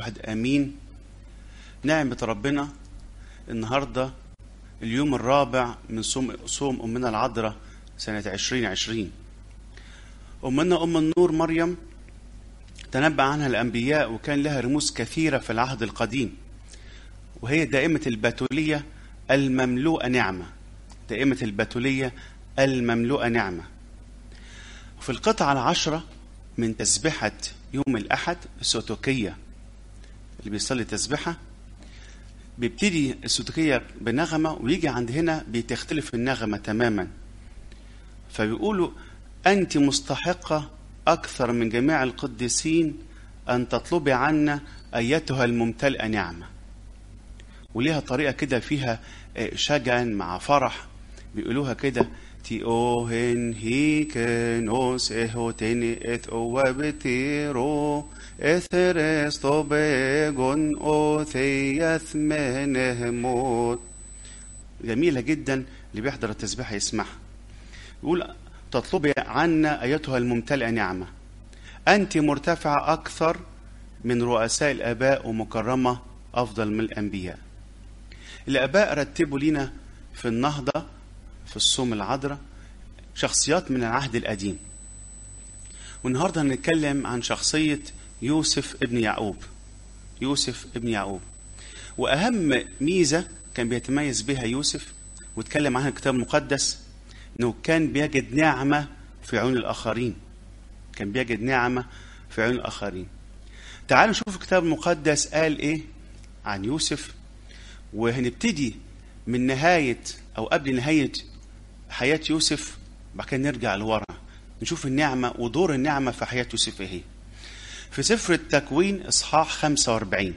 واحد امين نعمة ربنا النهاردة اليوم الرابع من صوم صوم أمنا العذراء سنة عشرين عشرين أمنا أم النور مريم تنبأ عنها الأنبياء وكان لها رموز كثيرة في العهد القديم وهي دائمة البتولية المملوءة نعمة دائمة البتولية المملوءة نعمة وفي القطعة العشرة من تسبحة يوم الأحد السوتوكية اللي بيصلي تسبحة بيبتدي السوتوكية بنغمة ويجي عند هنا بتختلف النغمة تماما فبيقولوا أنت مستحقة أكثر من جميع القديسين أن تطلبي عنا أيتها الممتلئة نعمة وليها طريقة كده فيها شجن مع فرح بيقولوها كده تيوهن هيكنوس اهوتيني اث وابتيرو اثرس طبيغون اوثيث منهموت جميلة جدا اللي بيحضر التسبيح يسمعها يقول تطلبي عنا أيتها الممتلئة نعمة أنت مرتفعة أكثر من رؤساء الآباء ومكرمة أفضل من الأنبياء الآباء رتبوا لنا في النهضة في الصوم العذراء شخصيات من العهد القديم والنهارده هنتكلم عن شخصية يوسف ابن يعقوب يوسف ابن يعقوب وأهم ميزة كان بيتميز بها يوسف واتكلم عنها الكتاب المقدس انه كان بيجد نعمة في عيون الآخرين كان بيجد نعمة في عيون الآخرين تعالوا نشوف الكتاب المقدس قال ايه عن يوسف وهنبتدي من نهاية أو قبل نهاية حياة يوسف بعد كده نرجع لورا نشوف النعمة ودور النعمة في حياة يوسف ايه في سفر التكوين إصحاح 45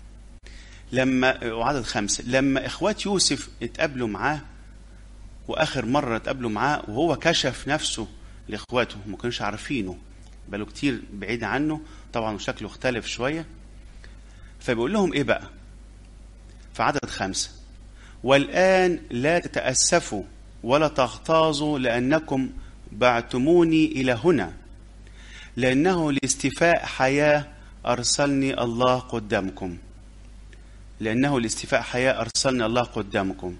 لما وعدد خمسة لما إخوات يوسف اتقابلوا معاه وآخر مرة اتقابلوا معاه وهو كشف نفسه لإخواته ما كانوش عارفينه بقاله كتير بعيد عنه طبعا شكله اختلف شوية فبيقول لهم إيه بقى في عدد خمسة والآن لا تتأسفوا ولا تغتاظوا لأنكم بعتموني إلى هنا لأنه لاستيفاء حياة أرسلني الله قدامكم لأنه لاستيفاء حياة أرسلني الله قدامكم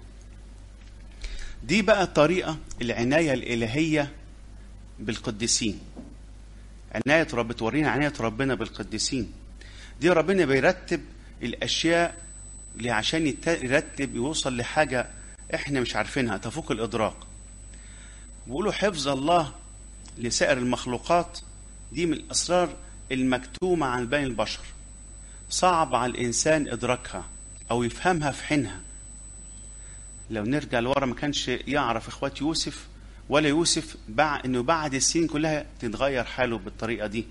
دي بقى طريقة العناية الإلهية بالقديسين عناية رب تورينا عناية ربنا بالقديسين دي ربنا بيرتب الأشياء اللي عشان يرتب يوصل لحاجة احنا مش عارفينها تفوق الإدراك بيقولوا حفظ الله لسائر المخلوقات دي من الأسرار المكتومة عن بين البشر صعب على الإنسان إدراكها أو يفهمها في حينها لو نرجع لورا ما كانش يعرف إخوات يوسف ولا يوسف بعد إنه بعد السنين كلها تتغير حاله بالطريقة دي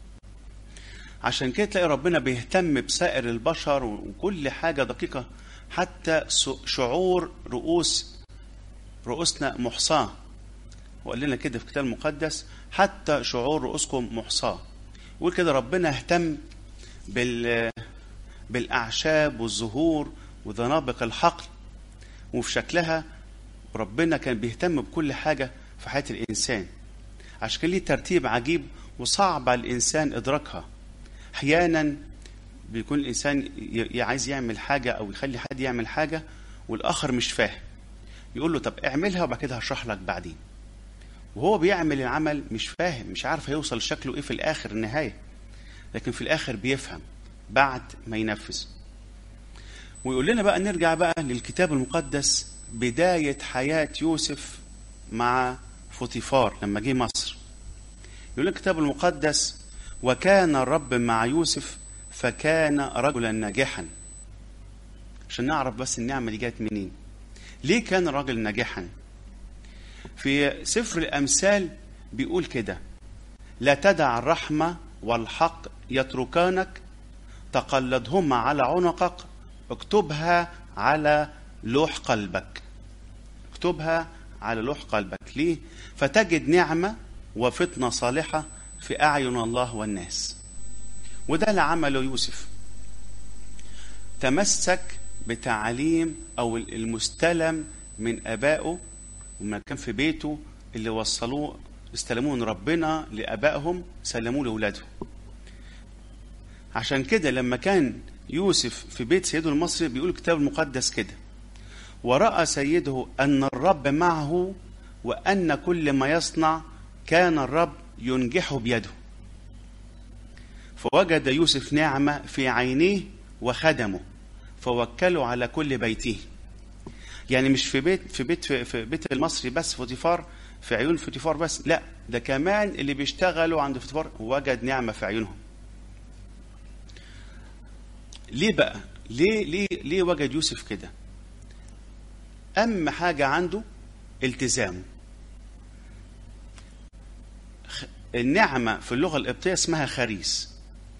عشان كده تلاقي ربنا بيهتم بسائر البشر وكل حاجة دقيقة حتى شعور رؤوس رؤوسنا محصاة وقال لنا كده في الكتاب المقدس حتى شعور رؤوسكم محصاة يقول كده ربنا اهتم بال بالأعشاب والزهور وذنابق الحقل وفي شكلها ربنا كان بيهتم بكل حاجة في حياة الإنسان عشان كده ليه ترتيب عجيب وصعب على الإنسان إدراكها أحيانا بيكون الإنسان عايز يعمل حاجة أو يخلي حد يعمل حاجة والآخر مش فاهم يقول له طب اعملها وبعد كده هشرح لك بعدين وهو بيعمل العمل مش فاهم مش عارف هيوصل شكله ايه في الاخر النهايه لكن في الاخر بيفهم بعد ما ينفذ ويقول لنا بقى نرجع بقى للكتاب المقدس بدايه حياه يوسف مع فوتيفار لما جه مصر يقول الكتاب المقدس وكان الرب مع يوسف فكان رجلا ناجحا عشان نعرف بس النعمه دي جت منين ليه كان الراجل ناجحا في سفر الأمثال بيقول كده لا تدع الرحمة والحق يتركانك تقلدهما على عنقك اكتبها على لوح قلبك اكتبها على لوح قلبك ليه فتجد نعمة وفتنة صالحة في أعين الله والناس وده اللي عمله يوسف تمسك بتعليم أو المستلم من آبائه وما كان في بيته اللي وصلوه استلموه من ربنا لآبائهم سلموه لأولادهم عشان كده لما كان يوسف في بيت سيده المصري بيقول الكتاب المقدس كده ورأى سيده أن الرب معه وأن كل ما يصنع كان الرب ينجحه بيده فوجد يوسف نعمة في عينيه وخدمه فوكله على كل بيته يعني مش في بيت في بيت في, في بيت المصري بس فوتيفار في عيون فوتيفار بس لا ده كمان اللي بيشتغلوا عند فوتيفار وجد نعمة في عيونهم ليه بقى ليه ليه ليه وجد يوسف كده اهم حاجه عنده التزامه النعمه في اللغه القبطيه اسمها خريس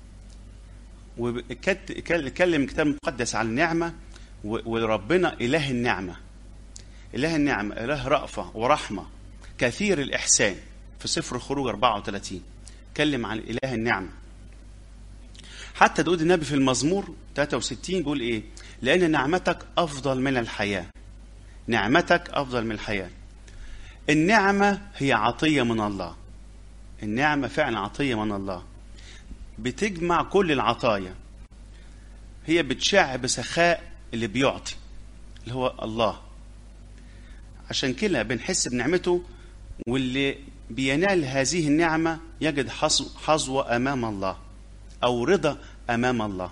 واتكلم الكتاب المقدس عن النعمه وربنا اله النعمه اله النعمه اله رأفه ورحمه كثير الاحسان في سفر الخروج 34 اتكلم عن اله النعمه حتى داود النبي في المزمور 63 بيقول ايه لان نعمتك افضل من الحياه نعمتك افضل من الحياه النعمه هي عطيه من الله النعمه فعلا عطيه من الله بتجمع كل العطايا هي بتشع بسخاء اللي بيعطي اللي هو الله عشان كده بنحس بنعمته واللي بينال هذه النعمه يجد حظوه امام الله او رضا امام الله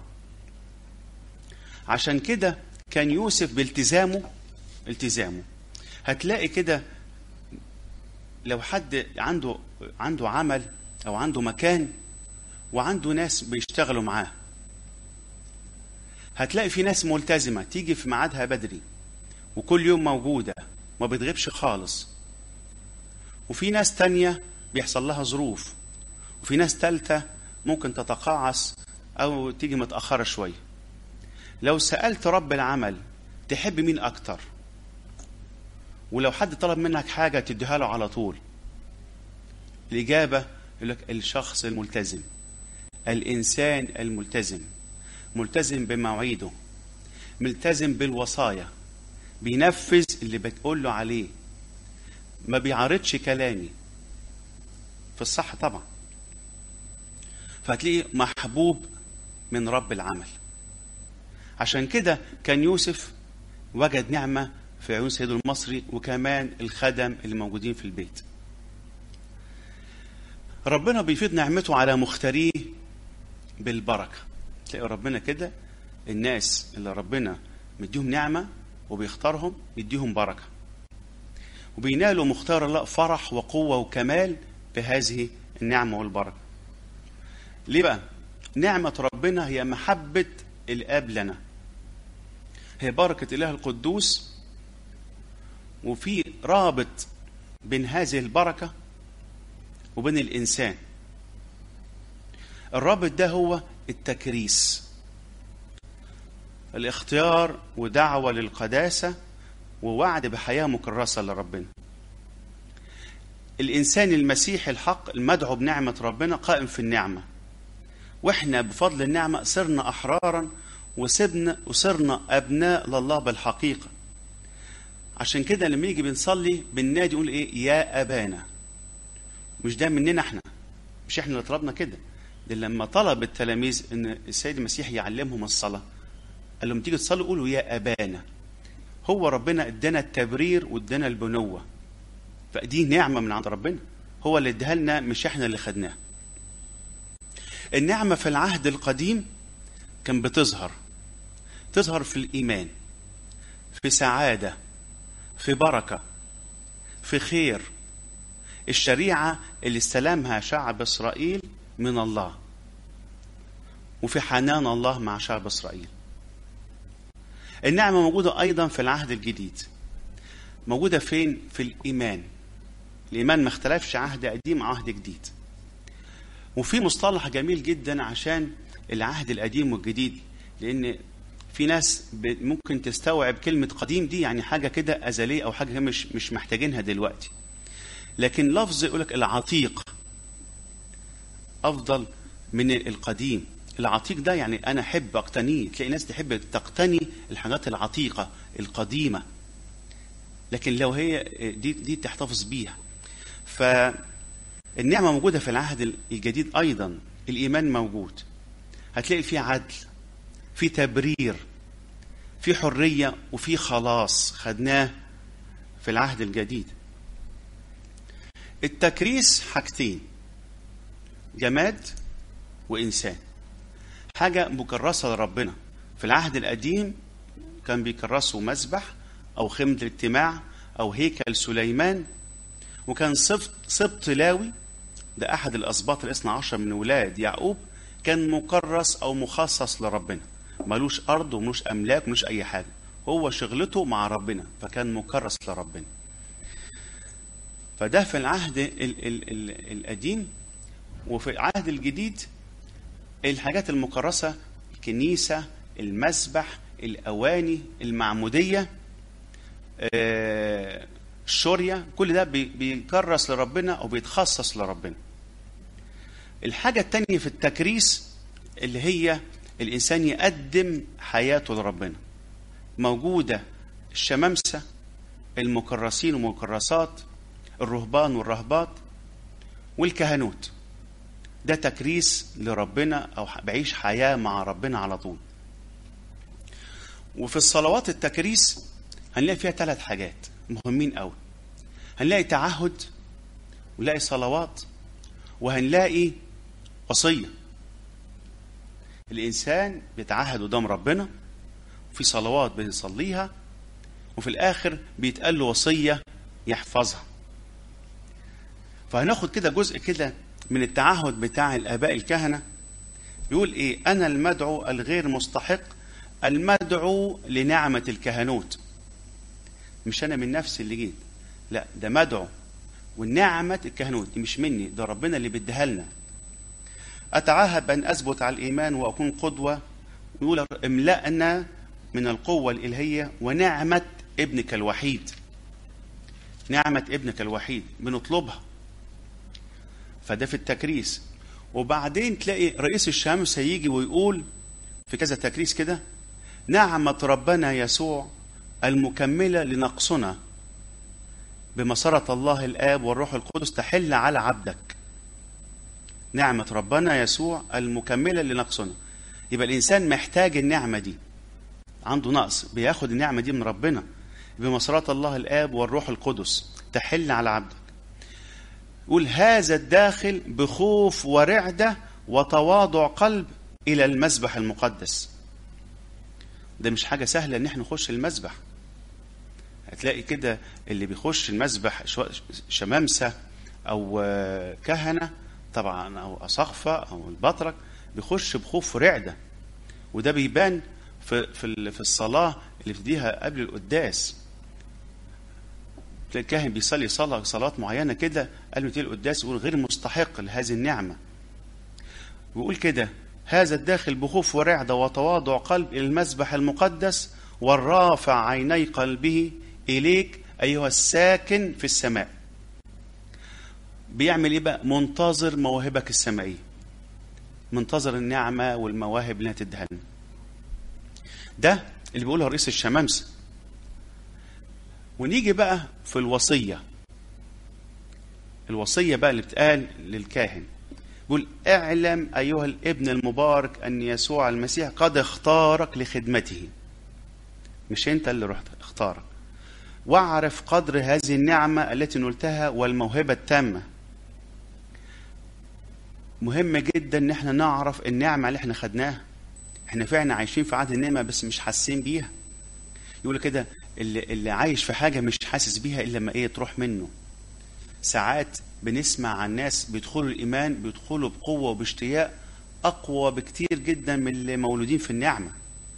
عشان كده كان يوسف بالتزامه التزامه هتلاقي كده لو حد عنده عنده عمل او عنده مكان وعنده ناس بيشتغلوا معاه هتلاقي في ناس ملتزمه تيجي في ميعادها بدري وكل يوم موجوده ما بتغيبش خالص وفي ناس تانية بيحصل لها ظروف وفي ناس تالتة ممكن تتقاعس او تيجي متاخره شويه لو سالت رب العمل تحب مين اكتر ولو حد طلب منك حاجه تديها له على طول الاجابه يقول لك الشخص الملتزم الانسان الملتزم ملتزم بمواعيده ملتزم بالوصايا بينفذ اللي بتقول له عليه ما بيعارضش كلامي في الصح طبعا فهتلاقيه محبوب من رب العمل عشان كده كان يوسف وجد نعمة في عيون سيده المصري وكمان الخدم اللي موجودين في البيت ربنا بيفيض نعمته على مختاريه بالبركة تلاقي ربنا كده الناس اللي ربنا مديهم نعمة وبيختارهم يديهم بركة وبينالوا مختار الله فرح وقوة وكمال بهذه النعمة والبركة ليه بقى نعمة ربنا هي محبة الآب لنا هي بركة إله القدوس وفي رابط بين هذه البركة وبين الإنسان الرابط ده هو التكريس الاختيار ودعوة للقداسة ووعد بحياة مكرسة لربنا الإنسان المسيحي الحق المدعو بنعمة ربنا قائم في النعمة واحنا بفضل النعمة صرنا أحرارا وسبنا وصرنا أبناء لله بالحقيقة عشان كده لما يجي بنصلي بالنادي يقول إيه يا أبانا مش ده مننا احنا مش احنا اللي طلبنا كده ده لما طلب التلاميذ ان السيد المسيح يعلمهم الصلاة قال لهم تيجي تصلوا قولوا يا أبانا هو ربنا ادانا التبرير وادانا البنوة فدي نعمة من عند ربنا هو اللي اداها لنا مش احنا اللي خدناها النعمة في العهد القديم كان بتظهر تظهر في الإيمان في سعادة في بركة في خير الشريعة اللي استلمها شعب إسرائيل من الله وفي حنان الله مع شعب إسرائيل النعمة موجودة أيضا في العهد الجديد موجودة فين؟ في الإيمان الإيمان ما اختلفش عهد قديم عهد جديد وفي مصطلح جميل جدا عشان العهد القديم والجديد لأن في ناس ممكن تستوعب كلمة قديم دي يعني حاجة كده أزلية أو حاجة مش مش محتاجينها دلوقتي لكن لفظ يقول لك العتيق أفضل من القديم العتيق ده يعني أنا أحب أقتنيه تلاقي ناس تحب تقتني الحاجات العتيقة القديمة لكن لو هي دي دي تحتفظ بيها فالنعمة موجودة في العهد الجديد أيضا الإيمان موجود هتلاقي فيه عدل في تبرير في حرية وفي خلاص خدناه في العهد الجديد التكريس حاجتين جماد وإنسان حاجة مكرسة لربنا في العهد القديم كان بيكرسوا مسبح أو خيمة الاجتماع أو هيكل سليمان وكان سبط, سبط لاوي ده أحد الأسباط الاثنى عشر من ولاد يعقوب كان مكرس أو مخصص لربنا ملوش أرض وملوش أملاك وملوش أي حاجة هو شغلته مع ربنا فكان مكرس لربنا فده في العهد ال ال ال القديم وفي العهد الجديد الحاجات المكرسة الكنيسة المسبح الأواني المعمودية آه، الشورية كل ده بي- بيكرس لربنا أو بيتخصص لربنا الحاجة التانية في التكريس اللي هي الإنسان يقدم حياته لربنا موجودة الشمامسة المكرسين والمكرسات الرهبان والرهبات والكهنوت ده تكريس لربنا او ح- بعيش حياه مع ربنا على طول وفي الصلوات التكريس هنلاقي فيها ثلاث حاجات مهمين قوي هنلاقي تعهد ونلاقي صلوات وهنلاقي وصيه الانسان بيتعهد قدام ربنا في صلوات بنصليها وفي الاخر بيتقال له وصيه يحفظها فهناخد كده جزء كده من التعهد بتاع الاباء الكهنه يقول ايه انا المدعو الغير مستحق المدعو لنعمه الكهنوت مش انا من نفسي اللي جيت لا ده مدعو والنعمه الكهنوت دي مش مني ده ربنا اللي بيديها لنا اتعهد ان اثبت على الايمان واكون قدوه يقول املأنا من القوه الالهيه ونعمه ابنك الوحيد نعمه ابنك الوحيد بنطلبها فده في التكريس وبعدين تلاقي رئيس الشمس هيجي ويقول في كذا تكريس كده نعمة ربنا يسوع المكملة لنقصنا بمسرة الله الآب والروح القدس تحل على عبدك نعمة ربنا يسوع المكملة لنقصنا يبقى الإنسان محتاج النعمة دي عنده نقص بياخد النعمة دي من ربنا بمسرة الله الآب والروح القدس تحل على عبدك يقول هذا الداخل بخوف ورعدة وتواضع قلب إلى المسبح المقدس ده مش حاجة سهلة إن احنا نخش المسبح هتلاقي كده اللي بيخش المسبح شو- شمامسة أو آه، كهنة طبعا أو أساقفة أو البطرك بيخش بخوف ورعدة وده بيبان في في ال- في الصلاة اللي بتديها قبل القداس تلاقي الكاهن بيصلي صلاة صلوات معينة كده قبل ما يبتدي القداس يقول غير مستحق لهذه النعمة ويقول كده هذا الداخل بخوف ورعدة وتواضع قلب إلى المسبح المقدس والرافع عيني قلبه إليك أيها الساكن في السماء بيعمل إيه بقى منتظر مواهبك السمائية منتظر النعمة والمواهب اللي هتديها لنا ده اللي بيقولها رئيس الشمامسة ونيجي بقى في الوصية الوصية بقى اللي بتقال للكاهن بيقول اعلم أيها الابن المبارك أن يسوع المسيح قد اختارك لخدمته مش أنت اللي رحت اختارك واعرف قدر هذه النعمة التي نلتها والموهبة التامة مهم جدا ان احنا نعرف النعمة اللي احنا خدناها احنا فعلا عايشين في عهد النعمة بس مش حاسين بيها يقول كده اللي, اللي عايش في حاجة مش حاسس بيها إلا لما إيه تروح منه ساعات بنسمع عن ناس بيدخلوا الإيمان بيدخلوا بقوة وباشتياق أقوى بكتير جدا من اللي مولودين في النعمة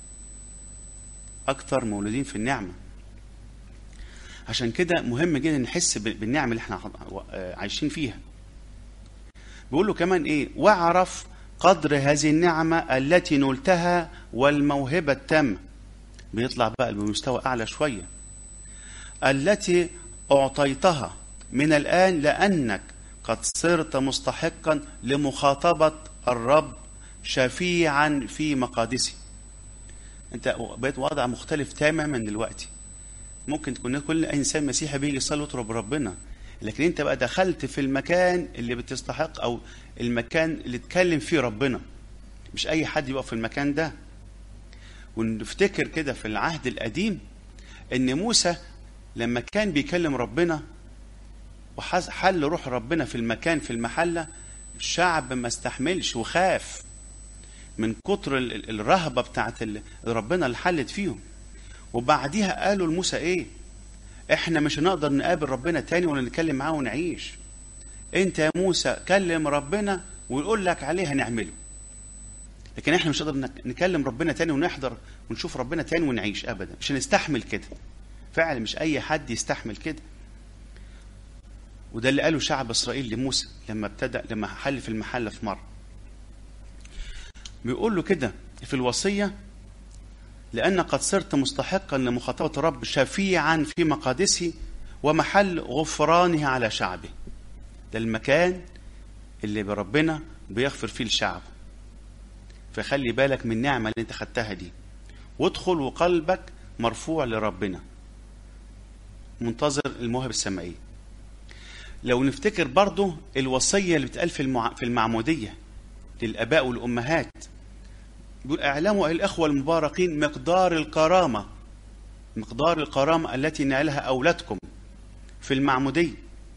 أكثر مولودين في النعمة عشان كده مهم جدا نحس بالنعمة اللي احنا عايشين فيها بيقول له كمان ايه واعرف قدر هذه النعمة التي نلتها والموهبة التامة بيطلع بقى بمستوى أعلى شوية التي أعطيتها من الآن لأنك قد صرت مستحقا لمخاطبة الرب شفيعا في مقادسه انت بقيت وضع مختلف تماما دلوقتي ممكن تكون كل انسان مسيحي بيجي يصلي ويطلب ربنا لكن انت بقى دخلت في المكان اللي بتستحق او المكان اللي اتكلم فيه ربنا مش اي حد يقف في المكان ده ونفتكر كده في العهد القديم ان موسى لما كان بيكلم ربنا وحل روح ربنا في المكان في المحله الشعب ما استحملش وخاف من كتر الرهبه بتاعت ربنا اللي حلت فيهم وبعديها قالوا لموسى ايه احنا مش هنقدر نقابل ربنا تاني ولا نتكلم معاه ونعيش انت يا موسى كلم ربنا ويقول لك عليه هنعمله لكن احنا مش هنقدر نكلم ربنا تاني ونحضر ونشوف ربنا تاني ونعيش ابدا مش هنستحمل كده فعلا مش اي حد يستحمل كده وده اللي قاله شعب اسرائيل لموسى لما ابتدى لما حل في المحله في مره بيقول له كده في الوصيه لأن قد صرت مستحقا لمخاطبة الرب شفيعا في مقادسه ومحل غفرانه على شعبه ده المكان اللي بربنا بيغفر فيه لشعبه فخلي بالك من النعمة اللي انت خدتها دي وادخل وقلبك مرفوع لربنا منتظر المواهب السمائية لو نفتكر برضو الوصية اللي بتقال في, المع... في المعمودية للآباء والأمهات بيقول اعلموا الإخوة المباركين مقدار الكرامة مقدار الكرامة التي نالها أولادكم في المعمودية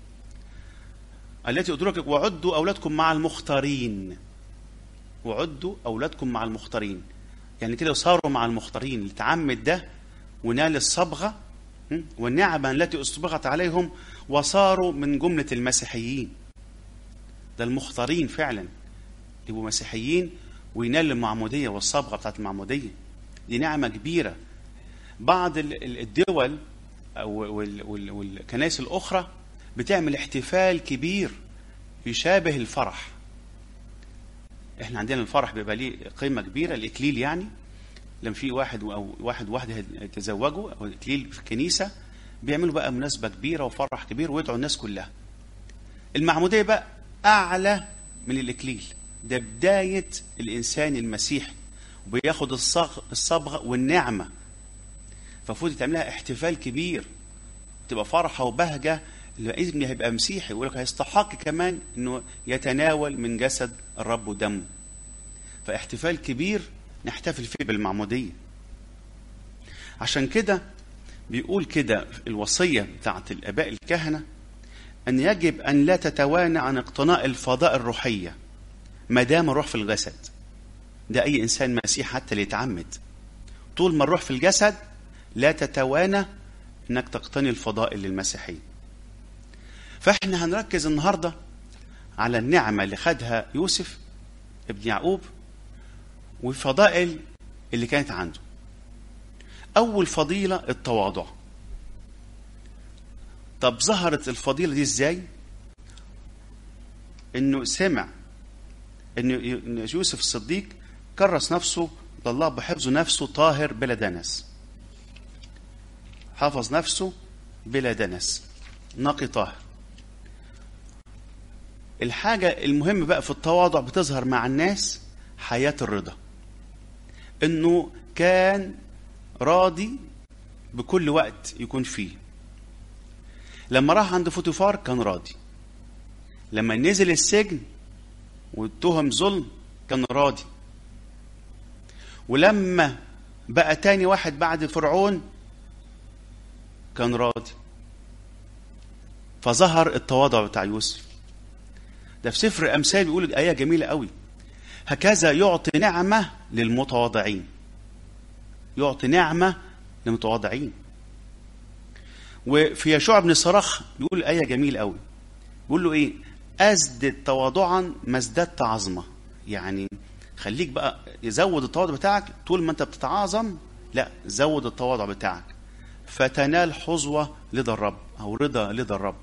التي أدركك وعدوا أولادكم مع المختارين وعدوا أولادكم مع المختارين يعني كده صاروا مع المختارين اللي تعمد ده ونال الصبغة والنعمة التي أصبغت عليهم وصاروا من جملة المسيحيين ده المختارين فعلا يبقوا مسيحيين وينال المعمودية والصبغة بتاعت المعمودية دي نعمة كبيرة بعض الدول أو والكنائس الأخرى بتعمل احتفال كبير يشابه الفرح احنا عندنا الفرح بيبقى ليه قيمة كبيرة الإكليل يعني لما في واحد أو واحد وواحدة يتزوجوا أو إكليل في الكنيسة بيعملوا بقى مناسبة كبيرة وفرح كبير ويدعوا الناس كلها المعمودية بقى أعلى من الإكليل ده بداية الإنسان المسيحي وبياخد الصغ الصبغة والنعمة فالمفروض تعملها احتفال كبير تبقى فرحة وبهجة الابن هيبقى مسيحي يقول لك هيستحق كمان انه يتناول من جسد الرب ودمه فاحتفال كبير نحتفل فيه بالمعمودية عشان كده بيقول كده الوصية بتاعت الآباء الكهنة أن يجب أن لا تتوانى عن اقتناء الفضاء الروحية ما دام الروح في الجسد ده أي إنسان مسيح حتى اللي يتعمد طول ما الروح في الجسد لا تتوانى انك تقتني الفضائل للمسيحية فاحنا هنركز النهاردة على النعمة اللي خدها يوسف ابن يعقوب والفضائل اللي كانت عنده أول فضيلة التواضع طب ظهرت الفضيلة دي ازاي انه سمع ان يوسف الصديق كرس نفسه لله بحفظ نفسه طاهر بلا دنس حافظ نفسه بلا دنس نقي طاهر الحاجة المهمة بقى في التواضع بتظهر مع الناس حياة الرضا انه كان راضي بكل وقت يكون فيه لما راح عند فوتيفار كان راضي لما نزل السجن واتهم ظلم كان راضي ولما بقى تاني واحد بعد فرعون كان راضي فظهر التواضع بتاع يوسف ده في سفر امثال بيقول ايه جميله قوي هكذا يعطي نعمه للمتواضعين يعطي نعمه للمتواضعين وفي يشوع بن صرخ بيقول ايه جميله قوي بيقول له ايه ازدد تواضعا ما ازددت عظمه يعني خليك بقى يزود التواضع بتاعك طول ما انت بتتعاظم لا زود التواضع بتاعك فتنال حظوة لدى الرب أو رضا لدى الرب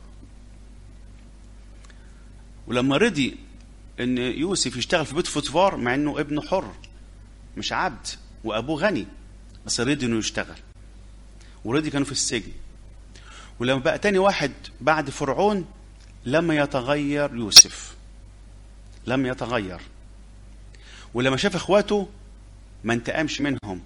ولما رضي ان يوسف يشتغل في بيت فوتيفار مع انه ابن حر مش عبد وابوه غني بس رضي انه يشتغل ورضي كانوا في السجن ولما بقى تاني واحد بعد فرعون لم يتغير يوسف لم يتغير ولما شاف اخواته ما انتقمش منهم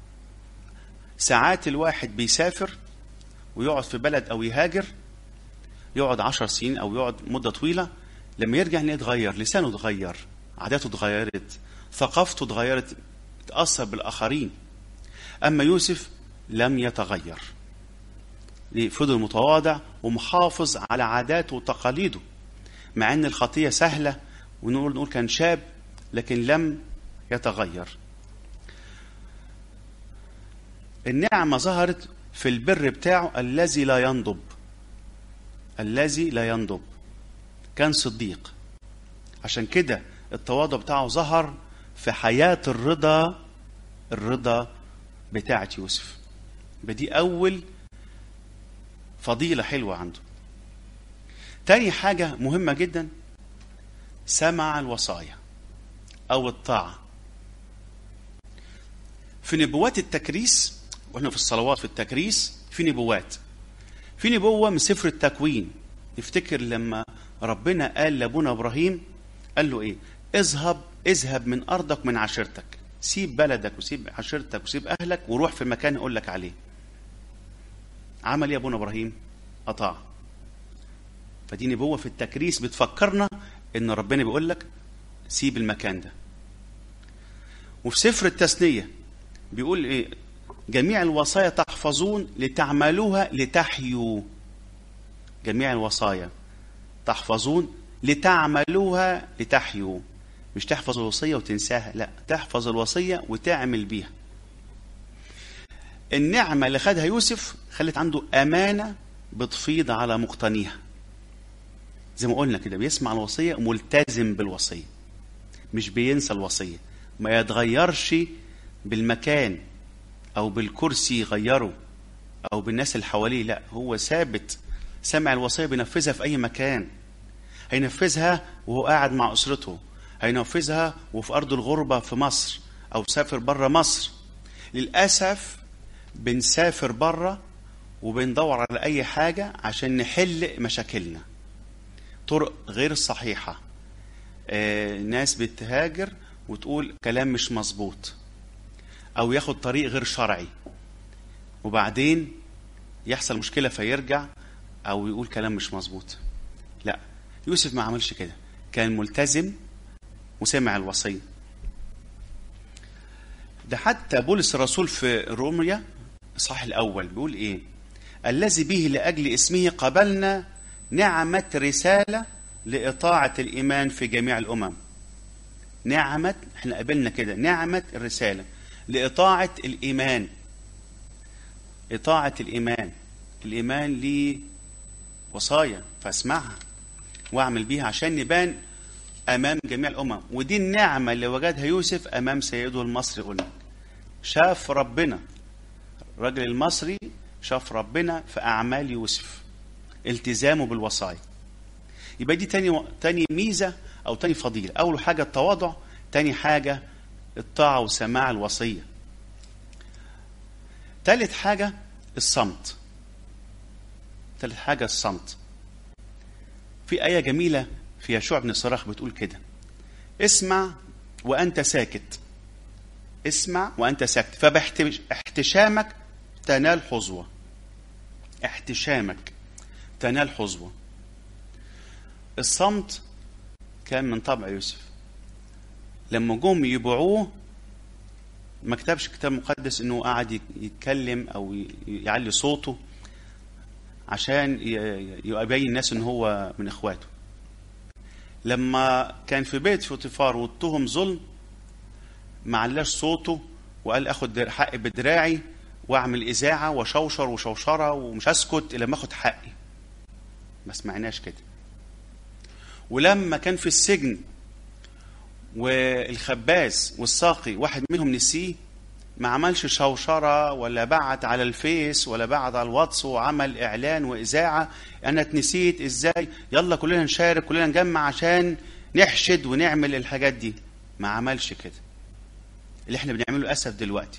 ساعات الواحد بيسافر ويقعد في بلد او يهاجر يقعد عشر سنين او يقعد مده طويله لما يرجع يتغير لسانه اتغير عاداته اتغيرت ثقافته اتغيرت اتأثر بالآخرين أما يوسف لم يتغير ليه؟ فضل متواضع ومحافظ على عاداته وتقاليده مع ان الخطيه سهله ونقول نقول كان شاب لكن لم يتغير النعمه ظهرت في البر بتاعه الذي لا ينضب الذي لا ينضب كان صديق عشان كده التواضع بتاعه ظهر في حياه الرضا الرضا بتاعه يوسف بدي اول فضيلة حلوة عنده تاني حاجة مهمة جدا سمع الوصايا أو الطاعة في نبوات التكريس واحنا في الصلوات في التكريس في نبوات في نبوة من سفر التكوين نفتكر لما ربنا قال لابونا ابراهيم قال له ايه اذهب اذهب من ارضك من عشيرتك سيب بلدك وسيب عشيرتك وسيب اهلك وروح في مكان اقول لك عليه عمل ايه ابونا ابراهيم اطاع فدي نبوه في التكريس بتفكرنا ان ربنا بيقول لك سيب المكان ده وفي سفر التثنيه بيقول ايه جميع الوصايا تحفظون لتعملوها لتحيوا جميع الوصايا تحفظون لتعملوها لتحيوا مش تحفظ الوصيه وتنساها لا تحفظ الوصيه وتعمل بيها النعمة اللي خدها يوسف خلت عنده أمانة بتفيض على مقتنيها زي ما قلنا كده بيسمع الوصية ملتزم بالوصية مش بينسى الوصية ما يتغيرش بالمكان أو بالكرسي يغيره أو بالناس اللي حواليه لا هو ثابت سمع الوصية بينفذها في أي مكان هينفذها وهو قاعد مع أسرته هينفذها وفي أرض الغربة في مصر أو سافر بره مصر للأسف بنسافر بره وبندور على اي حاجه عشان نحل مشاكلنا طرق غير صحيحه آه ناس بتهاجر وتقول كلام مش مظبوط او ياخد طريق غير شرعي وبعدين يحصل مشكله فيرجع او يقول كلام مش مظبوط لا يوسف ما عملش كده كان ملتزم وسمع الوصيه ده حتى بولس الرسول في روميا الصح الأول بيقول إيه الذي به لأجل اسمه قبلنا نعمة رسالة لإطاعة الإيمان في جميع الأمم نعمة احنا قبلنا كده نعمة الرسالة لإطاعة الإيمان إطاعة الإيمان الإيمان ليه وصايا فاسمعها واعمل بيها عشان نبان أمام جميع الأمم ودي النعمة اللي وجدها يوسف أمام سيده المصري قلنا شاف ربنا الراجل المصري شاف ربنا في أعمال يوسف التزامه بالوصايا يبقى دي تاني تاني ميزة أو تاني فضيلة أول حاجة التواضع تاني حاجة الطاعة وسماع الوصية تالت حاجة الصمت تالت حاجة الصمت في آية جميلة في يشوع بن صراخ بتقول كده اسمع وأنت ساكت اسمع وأنت ساكت فباحتشامك تنال حظوة احتشامك تنال حظوة الصمت كان من طبع يوسف لما جم يبيعوه ما كتبش كتاب مقدس انه قعد يتكلم او يعلي صوته عشان يبين الناس ان هو من اخواته لما كان في بيت فوتيفار واتهم ظلم ما علاش صوته وقال اخد حقي بدراعي واعمل اذاعه وشوشر وشوشره ومش اسكت الا ما اخد حقي ما سمعناش كده ولما كان في السجن والخباز والساقي واحد منهم نسيه ما عملش شوشرة ولا بعت على الفيس ولا بعت على الواتس وعمل إعلان وإذاعة أنا اتنسيت إزاي يلا كلنا نشارك كلنا نجمع عشان نحشد ونعمل الحاجات دي ما عملش كده اللي احنا بنعمله أسف دلوقتي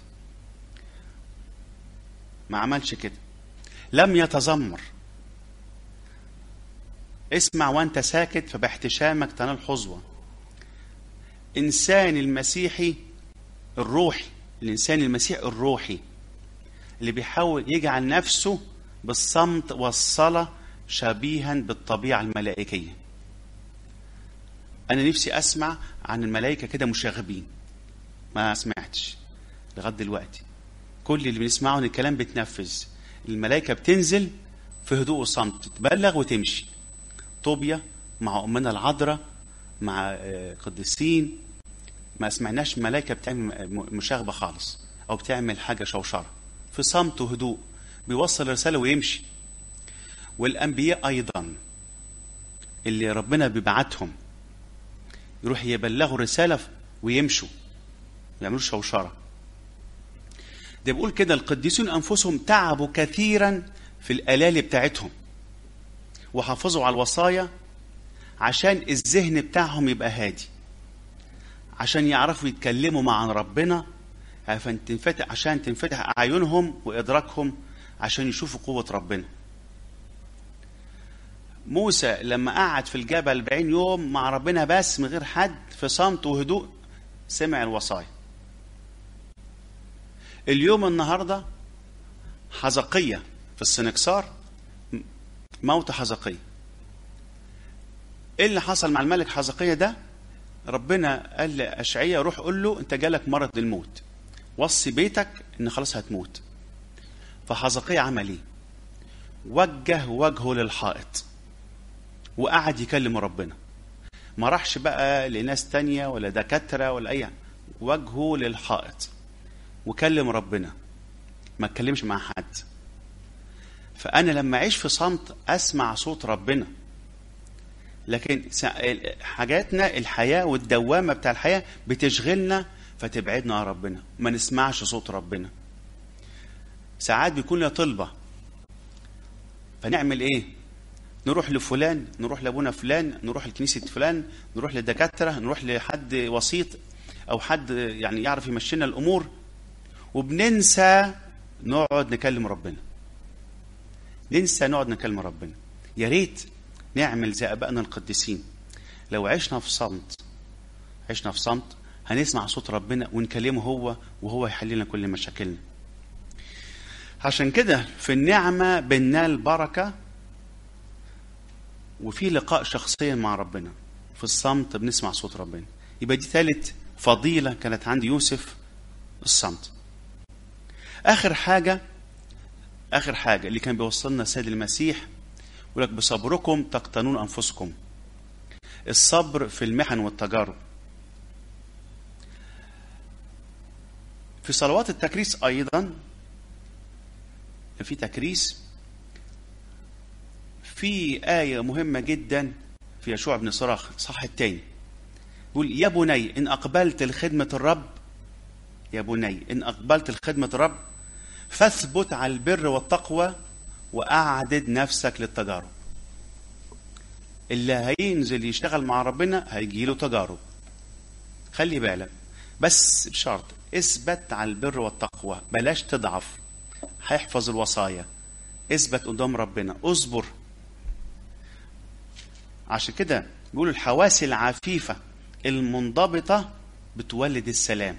ما عملش كده لم يتذمر اسمع وانت ساكت فباحتشامك تنال حظوة إنسان المسيحي الروحي الإنسان المسيحي الروحي اللي بيحاول يجعل نفسه بالصمت والصلاة شبيها بالطبيعة الملائكية أنا نفسي أسمع عن الملائكة كده مشاغبين ما سمعتش لغايه دلوقتي كل اللي بنسمعه ان الكلام بتنفذ الملائكه بتنزل في هدوء وصمت تبلغ وتمشي طوبيا مع امنا العذراء مع آه، قديسين ما سمعناش ملائكه بتعمل م- مشاغبه خالص او بتعمل حاجه شوشره في صمت وهدوء بيوصل رساله ويمشي والانبياء ايضا اللي ربنا بيبعتهم يروح يبلغوا رساله ويمشوا ما يعملوش شوشره ده بيقول كده القديسون انفسهم تعبوا كثيرا في الالالي بتاعتهم وحافظوا على الوصايا عشان الذهن بتاعهم يبقى هادي عشان يعرفوا يتكلموا مع ربنا عشان تنفتح عشان تنفتح اعينهم وادراكهم عشان يشوفوا قوه ربنا موسى لما قعد في الجبل 40 يوم مع ربنا بس من غير حد في صمت وهدوء سمع الوصايا اليوم النهارده حزقية في السنكسار موت حزقية ايه اللي حصل مع الملك حزقية ده ربنا قال لأشعية روح قول له انت جالك مرض الموت وصي بيتك ان خلاص هتموت فحزقية عمل ايه وجه وجهه للحائط وقعد يكلم ربنا ما راحش بقى لناس تانية ولا دكاترة ولا أي وجهه للحائط وكلم ربنا ما اتكلمش مع حد فأنا لما أعيش في صمت أسمع صوت ربنا لكن سا- حاجاتنا الحياة والدوامة بتاع الحياة بتشغلنا فتبعدنا عن ربنا ما نسمعش صوت ربنا ساعات بيكون لنا طلبة فنعمل ايه نروح لفلان نروح لابونا فلان نروح لكنيسة فلان نروح للدكاترة نروح لحد وسيط أو حد يعني يعرف يمشينا الأمور وبننسى نقعد نكلم ربنا ننسى نقعد نكلم ربنا يا ريت نعمل زي ابائنا القديسين لو عشنا في صمت عشنا في صمت هنسمع صوت ربنا ونكلمه هو وهو يحل لنا كل مشاكلنا عشان كده في النعمة بننال بركة وفي لقاء شخصيا مع ربنا في الصمت بنسمع صوت ربنا يبقى دي ثالث فضيلة كانت عند يوسف الصمت آخر حاجة آخر حاجة اللي كان بيوصلنا السيد المسيح يقول لك بصبركم تقتنون أنفسكم الصبر في المحن والتجارب في صلوات التكريس أيضا في تكريس في آية مهمة جدا في يشوع بن صراخ صح التاني يقول يا بني إن أقبلت لخدمة الرب يا بني إن أقبلت لخدمة الرب فاثبت على البر والتقوى وأعدد نفسك للتجارب اللي هينزل يشتغل مع ربنا هيجيله تجارب خلي بالك بس بشرط اثبت على البر والتقوى بلاش تضعف هيحفظ الوصايا اثبت قدام ربنا اصبر عشان كده بيقولوا الحواس العفيفة المنضبطة بتولد السلام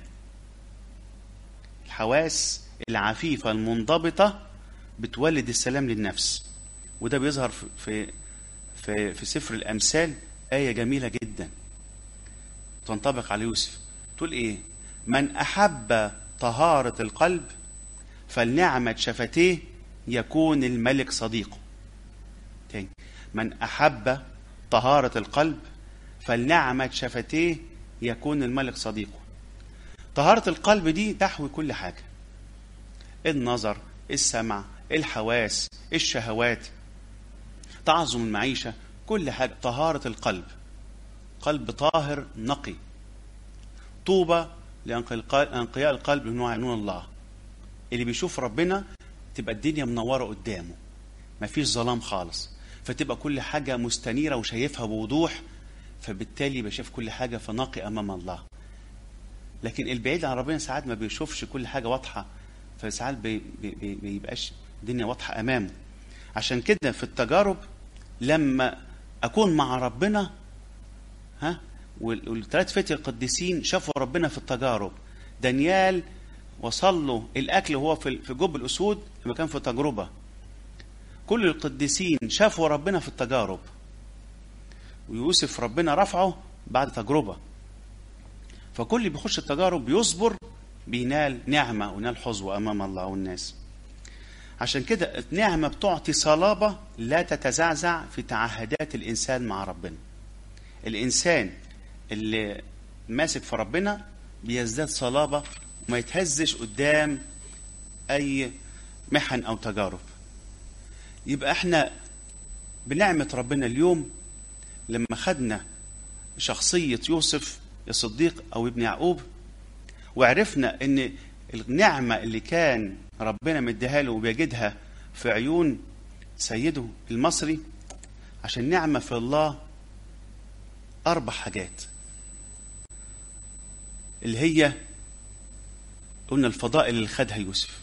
الحواس العفيفة المنضبطة بتولد السلام للنفس وده بيظهر في في في, في سفر الأمثال آية جميلة جدا تنطبق على يوسف تقول إيه من أحب طهارة القلب فلنعمة شفتيه يكون الملك صديقه تاني من أحب طهارة القلب فلنعمة شفتيه يكون الملك صديقه طهارة القلب دي تحوي كل حاجة النظر السمع الحواس الشهوات تعظم المعيشة كل حاجة طهارة القلب قلب طاهر نقي طوبى لأنقياء القلب من عينون الله اللي بيشوف ربنا تبقى الدنيا منورة قدامه مفيش ظلام خالص فتبقى كل حاجة مستنيرة وشايفها بوضوح فبالتالي بشوف كل حاجة فنقي أمام الله لكن البعيد عن ربنا ساعات ما بيشوفش كل حاجة واضحة فساعات بي بي بيبقاش الدنيا واضحة أمامه عشان كده في التجارب لما أكون مع ربنا ها والثلاث فتي القديسين شافوا ربنا في التجارب دانيال وصل له الأكل وهو في في جب الأسود لما كان في تجربة كل القديسين شافوا ربنا في التجارب ويوسف ربنا رفعه بعد تجربة فكل اللي بيخش التجارب بيصبر بينال نعمة وينال حظوة أمام الله والناس عشان كده النعمة بتعطي صلابة لا تتزعزع في تعهدات الإنسان مع ربنا الإنسان اللي ماسك في ربنا بيزداد صلابة وما يتهزش قدام أي محن أو تجارب يبقى احنا بنعمة ربنا اليوم لما خدنا شخصية يوسف الصديق أو ابن يعقوب وعرفنا ان النعمة اللي كان ربنا مديها له وبيجدها في عيون سيده المصري عشان نعمة في الله أربع حاجات اللي هي قلنا الفضائل اللي خدها يوسف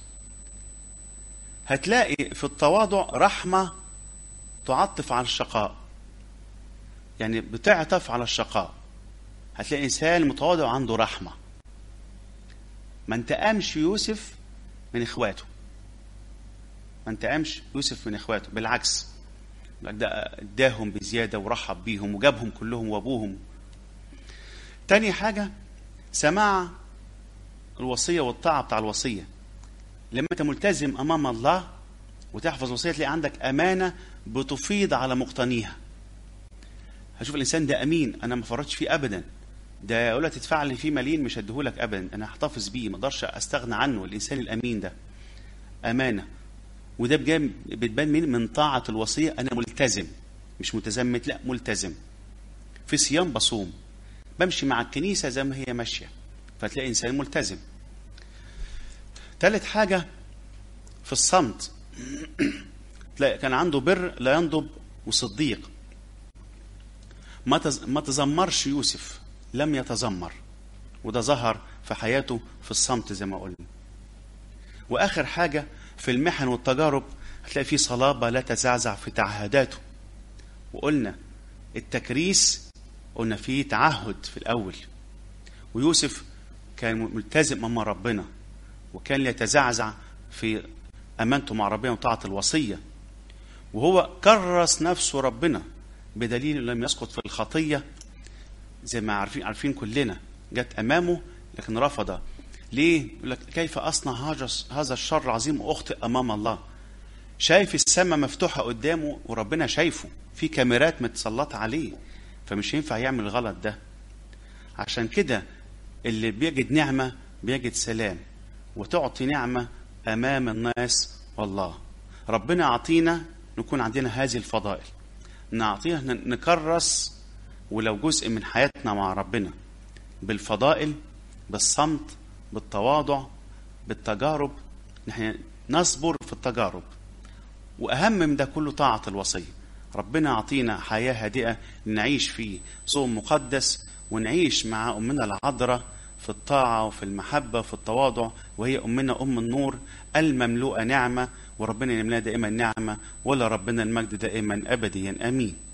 هتلاقي في التواضع رحمة تعطف على الشقاء يعني بتعطف على الشقاء هتلاقي إنسان متواضع عنده رحمة ما انتقمش يوسف من إخواته ما انتقمش يوسف من إخواته بالعكس ده اداهم بزيادة ورحب بيهم وجابهم كلهم وابوهم تاني حاجة سماع الوصية والطاعة بتاع الوصية لما انت ملتزم امام الله وتحفظ وصية تلاقي عندك امانة بتفيض على مقتنيها هشوف الانسان ده امين انا ما فرطش فيه ابدا ده يقول لك تدفع لي فيه مليين مش هديهولك ابدا انا هحتفظ بيه ما اقدرش استغنى عنه الانسان الامين ده امانه وده بجانب بتبان من من طاعه الوصيه انا ملتزم مش متزمت لا ملتزم في صيام بصوم بمشي مع الكنيسه زي ما هي ماشيه فتلاقي انسان ملتزم ثالث حاجه في الصمت تلاقي كان عنده بر لا ينضب وصديق ما تز... ما تذمرش يوسف لم يتذمر وده ظهر في حياته في الصمت زي ما قلنا واخر حاجه في المحن والتجارب هتلاقي فيه صلابه لا تزعزع في تعهداته وقلنا التكريس قلنا فيه تعهد في الاول ويوسف كان ملتزم امام ربنا وكان لا يتزعزع في امانته مع ربنا وطاعه الوصيه وهو كرس نفسه ربنا بدليل لم يسقط في الخطيه زي ما عارفين عارفين كلنا جت امامه لكن رفض ليه؟ يقول لك كيف اصنع هذا هذا الشر العظيم واخطئ امام الله شايف السماء مفتوحه قدامه وربنا شايفه في كاميرات متسلطه عليه فمش ينفع يعمل الغلط ده عشان كده اللي بيجد نعمه بيجد سلام وتعطي نعمه امام الناس والله ربنا يعطينا نكون عندنا هذه الفضائل نعطيها نكرس ولو جزء من حياتنا مع ربنا بالفضائل بالصمت بالتواضع بالتجارب نحن نصبر في التجارب واهم من ده كله طاعه الوصيه ربنا يعطينا حياه هادئه نعيش في صوم مقدس ونعيش مع امنا العذراء في الطاعه وفي المحبه وفي التواضع وهي امنا ام النور المملوءه نعمه وربنا يملاها دائما نعمه ولا ربنا المجد دائما ابديا امين